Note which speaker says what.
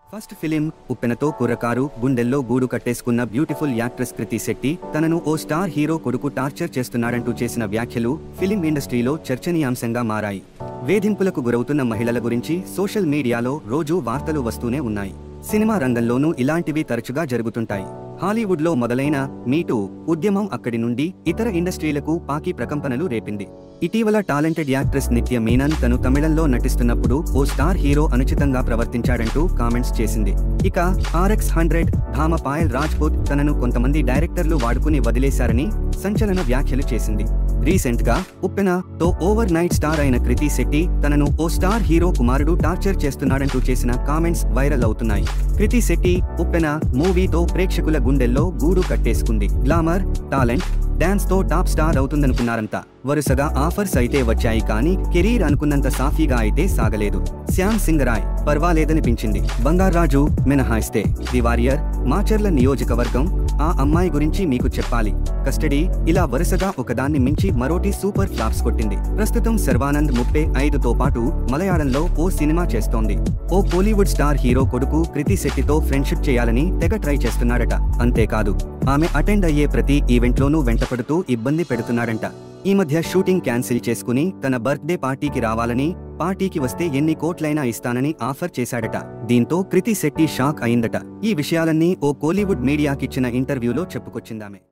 Speaker 1: first film ఉప్పెనతో కుర్రకారు గుండెల్లో గూడు కట్టేసుకున్న బ్యూటిఫుల్ యాక్ట్రెస్ కృతి శెట్టి తనను ఓ స్టార్ హీరో కొడుకు టార్చర్ చేస్తున్నాడంటూ చేసిన వ్యాఖ్యలు ఫిలిం ఇండస్ట్రీలో చర్చనీయాంశంగా మారాయి వేధింపులకు గురవుతున్న మహిళల గురించి సోషల్ మీడియాలో రోజూ వార్తలు వస్తూనే ఉన్నాయి సినిమా రంగంలోనూ ఇలాంటివి తరచుగా జరుగుతుంటాయి హాలీవుడ్లో మొదలైన మీటూ ఉద్యమం అక్కడి నుండి ఇతర ఇండస్ట్రీలకు పాకి ప్రకంపనలు రేపింది ఇటీవల టాలెంటెడ్ యాక్ట్రెస్ నిత్య మీనన్ తను తమిళంలో నటిస్తున్నప్పుడు ఓ స్టార్ హీరో అనుచితంగా ప్రవర్తించాడంటూ కామెంట్స్ చేసింది ఇక ఆర్ఎక్స్ హండ్రెడ్ భామ పాయల్ రాజ్పూత్ తనను కొంతమంది డైరెక్టర్లు వాడుకుని వదిలేశారని సంచలన వ్యాఖ్యలు చేసింది రీసెంట్ గా ఉప్పెన తో ఓవర్ నైట్ స్టార్ అయిన కృతి శెట్టి తనను ఓ స్టార్ హీరో కుమారుడు టార్చర్ చేస్తున్నాడంటూ చేసిన కామెంట్స్ వైరల్ అవుతున్నాయి కృతి శెట్టి ఉప్పెన మూవీతో ప్రేక్షకుల గుండెల్లో గూడు కట్టేసుకుంది గ్లామర్ టాలెంట్ డాన్స్ తో టాప్ స్టార్ అవుతుందనుకున్నారంతా వరుసగా ఆఫర్స్ అయితే వచ్చాయి కానీ కెరీర్ అనుకున్నంత సాఫీగా అయితే సాగలేదు శ్యామ్ సింగ్ రాయ్ పర్వాలేదనిపించింది బంగారాజు మినహాయిస్తే ది వారియర్ మాచర్ల నియోజకవర్గం ఆ అమ్మాయి గురించి మీకు చెప్పాలి కస్టడీ ఇలా వరుసగా ఒకదాన్ని మించి మరోటి సూపర్ ఫ్లాప్స్ కొట్టింది ప్రస్తుతం శర్వానంద్ ముప్పై ఐదుతో పాటు మలయాళంలో ఓ సినిమా చేస్తోంది ఓ కోలీవుడ్ స్టార్ హీరో కొడుకు కృతి శెట్టితో ఫ్రెండ్షిప్ చేయాలని తెగ ట్రై చేస్తున్నాడట అంతేకాదు ఆమె అటెండ్ అయ్యే ప్రతి ఈవెంట్లోనూ వెంటపడుతూ ఇబ్బంది పెడుతున్నాడంట ఈ మధ్య షూటింగ్ క్యాన్సిల్ చేసుకుని తన బర్త్డే పార్టీకి రావాలని పార్టీకి వస్తే ఎన్ని కోట్లైనా ఇస్తానని ఆఫర్ చేశాడట దీంతో కృతి శెట్టి షాక్ అయిందట ఈ విషయాలన్నీ ఓ కోలీవుడ్ మీడియాకిచ్చిన ఇంటర్వ్యూలో చెప్పుకొచ్చిందామె